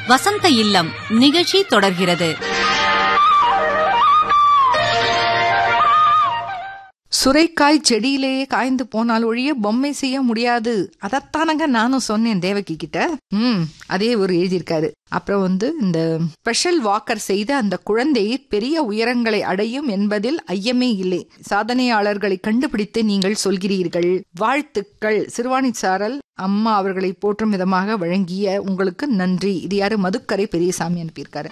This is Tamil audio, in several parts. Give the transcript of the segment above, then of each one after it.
வசந்த இல்லம் நிகழ்ச்சி தொடர்கிறது சுரைக்காய் செடியிலேயே காய்ந்து போனால் ஒழிய பொம்மை செய்ய முடியாது அதத்தானங்க நானும் சொன்னேன் தேவகி கிட்ட ம் அதே ஒரு எழுதியிருக்காரு அப்புறம் வந்து இந்த ஸ்பெஷல் வாக்கர் செய்த அந்த குழந்தை பெரிய உயரங்களை அடையும் என்பதில் ஐயமே இல்லை சாதனையாளர்களை கண்டுபிடித்து நீங்கள் சொல்கிறீர்கள் வாழ்த்துக்கள் சிறுவாணி சாரல் அம்மா அவர்களை போற்றும் விதமாக வழங்கிய உங்களுக்கு நன்றி இது யாரு மதுக்கரை பெரியசாமி அனுப்பியிருக்காரு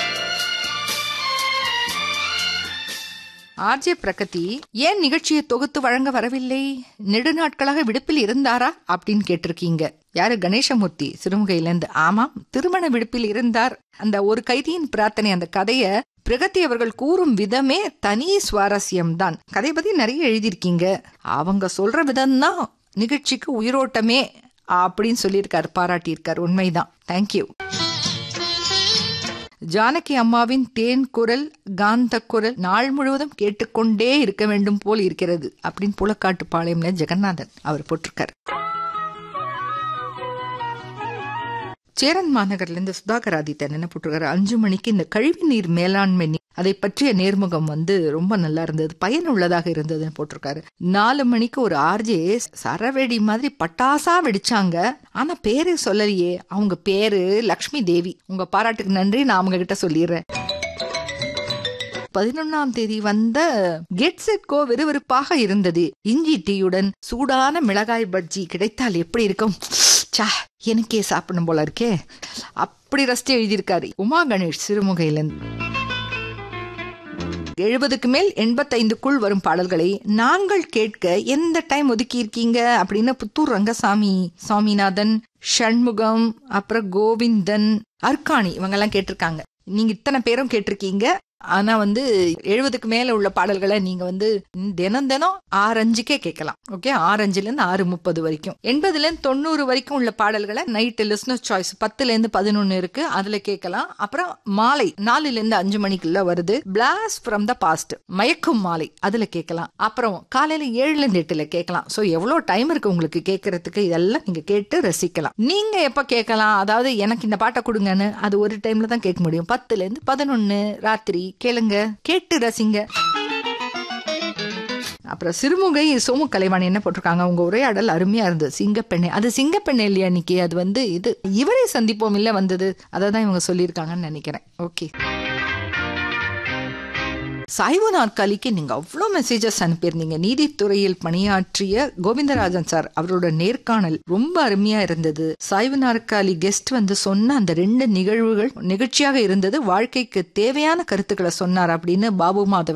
ஆர்ஜே பிரகதி ஏன் நிகழ்ச்சியை தொகுத்து வழங்க வரவில்லை நெடுநாட்களாக விடுப்பில் இருந்தாரா அப்படின்னு கேட்டிருக்கீங்க யாரு கணேசமூர்த்தி சிறுமுகையிலேருந்து ஆமாம் திருமண விடுப்பில் இருந்தார் அந்த ஒரு கைதியின் பிரார்த்தனை அந்த கதைய பிரகதி அவர்கள் கூறும் விதமே தனி சுவாரஸ்யம்தான் கதை பத்தி நிறைய எழுதியிருக்கீங்க அவங்க சொல்ற விதம்தான் நிகழ்ச்சிக்கு உயிரோட்டமே அப்படின்னு சொல்லியிருக்காரு பாராட்டியிருக்காரு உண்மைதான் தேங்க்யூ ஜானகி அம்மாவின் தேன் குரல் காந்த குரல் நாள் முழுவதும் கேட்டுக்கொண்டே இருக்க வேண்டும் போல் இருக்கிறது அப்படின்னு புலக்காட்டு பாளையம்ல ஜெகநாதன் அவர் போட்டிருக்காரு சேரன் மாநகர்ல இருந்து சுதாகர் ஆதித்தன் என்ன போட்டிருக்காரு அஞ்சு மணிக்கு இந்த கழிவு நீர் மேலாண்மை அதை பற்றிய நேர்முகம் வந்து ரொம்ப நல்லா இருந்தது பயனுள்ளதாக இருந்ததுன்னு போட்டிருக்காரு நாலு மணிக்கு ஒரு ஆர்ஜே சரவெடி மாதிரி பட்டாசா வெடிச்சாங்க ஆனா பேரு சொல்லலையே அவங்க பேரு லக்ஷ்மி தேவி உங்க பாராட்டுக்கு நன்றி நான் அவங்க கிட்ட சொல்லிடுறேன் பதினொன்னாம் தேதி வந்த கெட் செட் கோ விறுவிறுப்பாக இருந்தது இஞ்சி டீயுடன் சூடான மிளகாய் பஜ்ஜி கிடைத்தால் எப்படி இருக்கும் சா எனக்கே சாப்பிடணும் போல இருக்கே அப்படி ரசித்து எழுதியிருக்காரு உமா கணேஷ் சிறுமுகையிலிருந்து எழுபதுக்கு மேல் எண்பத்தைந்துக்குள் வரும் பாடல்களை நாங்கள் கேட்க எந்த டைம் ஒதுக்கி இருக்கீங்க அப்படின்னு புத்தூர் ரங்கசாமி சுவாமிநாதன் ஷண்முகம் அப்புறம் கோவிந்தன் அர்காணி இவங்கெல்லாம் கேட்டிருக்காங்க நீங்க இத்தனை பேரும் கேட்டிருக்கீங்க ஆனா வந்து எழுபதுக்கு மேல உள்ள பாடல்களை நீங்க வந்து தினம் தினம் ஆறு அஞ்சுக்கே கேட்கலாம் ஓகே ஆறு அஞ்சுல இருந்து ஆறு முப்பது வரைக்கும் எண்பதுல இருந்து தொண்ணூறு வரைக்கும் உள்ள பாடல்களை நைட்டு லிஸ்னர் சாய்ஸ் பத்துல இருந்து பதினொன்னு இருக்கு அதுல கேட்கலாம் அப்புறம் மாலை நாலுல இருந்து அஞ்சு மணிக்குள்ள வருது பிளாஸ் ஃப்ரம் த பாஸ்ட் மயக்கும் மாலை அதுல கேட்கலாம் அப்புறம் காலையில ஏழுல இருந்து எட்டுல கேட்கலாம் சோ எவ்வளவு டைம் இருக்கு உங்களுக்கு கேட்கறதுக்கு இதெல்லாம் நீங்க கேட்டு ரசிக்கலாம் நீங்க எப்ப கேட்கலாம் அதாவது எனக்கு இந்த பாட்டை கொடுங்கன்னு அது ஒரு டைம்ல தான் கேட்க முடியும் பத்துல இருந்து பதினொன்னு ராத்திரி கேளுங்க கேட்டு ரசிங்க அப்புறம் சிறுமுகை சோமு கலைவாணி என்ன போட்டிருக்காங்க உங்க உரையாடல் அருமையா இருந்தது சிங்கப்பெண்ணை அது சிங்கப்பெண்ணை இல்லையா இன்னைக்கு அது வந்து இது இவரே சந்திப்போம் இல்ல வந்தது அதை தான் இவங்க சொல்லியிருக்காங்கன்னு நினைக்கிறேன் ஓகே சாய்வு நாற்காலிக்கு நீங்க அவ்வளோ மெசேஜஸ் அனுப்பியிருந்தீங்க நீதித்துறையில் பணியாற்றிய கோவிந்தராஜன் சார் அவரோட நேர்காணல் ரொம்ப அருமையா இருந்தது சாய்வு நாற்காலி கெஸ்ட் வந்து சொன்ன அந்த ரெண்டு நிகழ்வுகள் நிகழ்ச்சியாக இருந்தது வாழ்க்கைக்கு தேவையான கருத்துக்களை சொன்னார் அப்படின்னு பாபு மாதவன்